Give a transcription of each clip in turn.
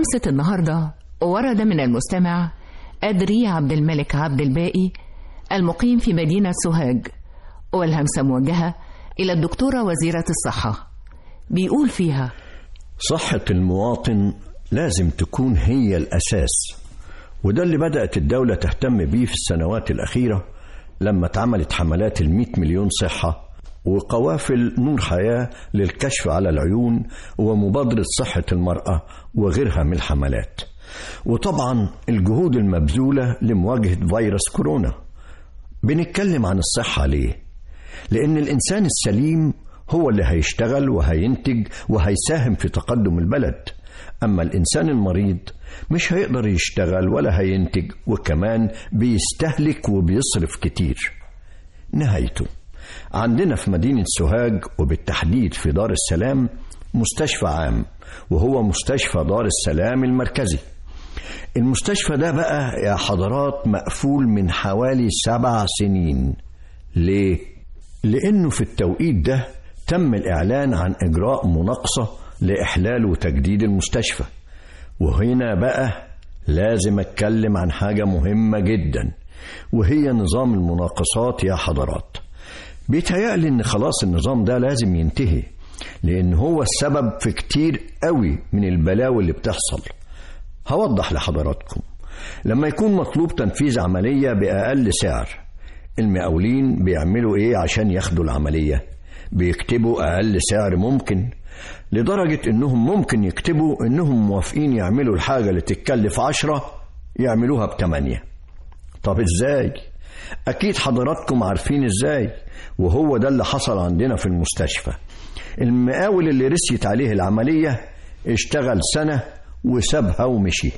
همسة النهاردة ورد من المستمع أدري عبد الملك عبد الباقي المقيم في مدينة سوهاج والهمسة موجهة إلى الدكتورة وزيرة الصحة بيقول فيها صحة المواطن لازم تكون هي الأساس وده اللي بدأت الدولة تهتم بيه في السنوات الأخيرة لما اتعملت حملات المئة مليون صحة وقوافل نور حياة للكشف على العيون ومبادرة صحة المرأة وغيرها من الحملات وطبعا الجهود المبذولة لمواجهة فيروس كورونا بنتكلم عن الصحة ليه؟ لأن الإنسان السليم هو اللي هيشتغل وهينتج وهيساهم في تقدم البلد أما الإنسان المريض مش هيقدر يشتغل ولا هينتج وكمان بيستهلك وبيصرف كتير نهايته عندنا في مدينة سوهاج وبالتحديد في دار السلام مستشفى عام وهو مستشفى دار السلام المركزي المستشفى ده بقى يا حضرات مقفول من حوالي سبع سنين ليه؟ لأنه في التوقيت ده تم الإعلان عن إجراء مناقصة لإحلال وتجديد المستشفى وهنا بقى لازم أتكلم عن حاجة مهمة جدا وهي نظام المناقصات يا حضرات بيتهيألي إن خلاص النظام ده لازم ينتهي لأن هو السبب في كتير قوي من البلاوي اللي بتحصل هوضح لحضراتكم لما يكون مطلوب تنفيذ عملية بأقل سعر المقاولين بيعملوا إيه عشان ياخدوا العملية بيكتبوا أقل سعر ممكن لدرجة إنهم ممكن يكتبوا إنهم موافقين يعملوا الحاجة اللي تتكلف عشرة يعملوها بتمانية طب إزاي؟ أكيد حضراتكم عارفين إزاي وهو ده اللي حصل عندنا في المستشفى المقاول اللي رسيت عليه العملية اشتغل سنة وسابها ومشي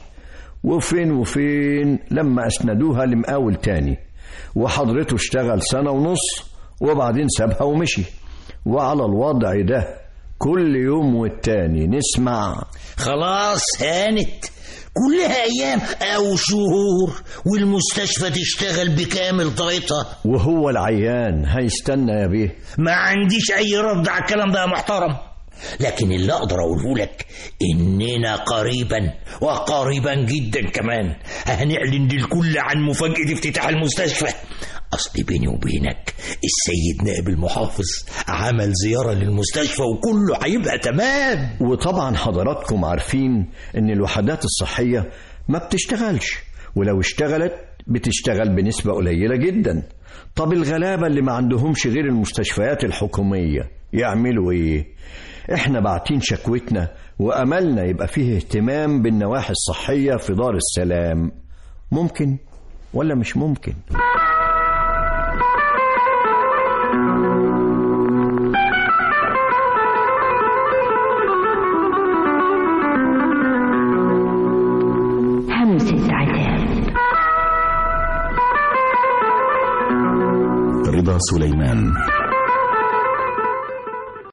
وفين وفين لما أسندوها لمقاول تاني وحضرته اشتغل سنة ونص وبعدين سابها ومشي وعلى الوضع ده كل يوم والتاني نسمع خلاص هانت كلها أيام أو شهور والمستشفى تشتغل بكامل طاقتها وهو العيان هيستنى يا بيه ما عنديش أي رد على الكلام ده يا محترم لكن اللي أقدر أقوله لك إننا قريبا وقريبا جدا كمان هنعلن للكل عن مفاجأة افتتاح المستشفى أصل بيني وبينك السيد نائب المحافظ عمل زيارة للمستشفى وكله هيبقى تمام وطبعا حضراتكم عارفين ان الوحدات الصحية ما بتشتغلش ولو اشتغلت بتشتغل بنسبة قليلة جدا طب الغلابة اللي ما عندهمش غير المستشفيات الحكومية يعملوا ايه احنا باعتين شكوتنا واملنا يبقى فيه اهتمام بالنواحي الصحية في دار السلام ممكن ولا مش ممكن همسة عتاب رضا سليمان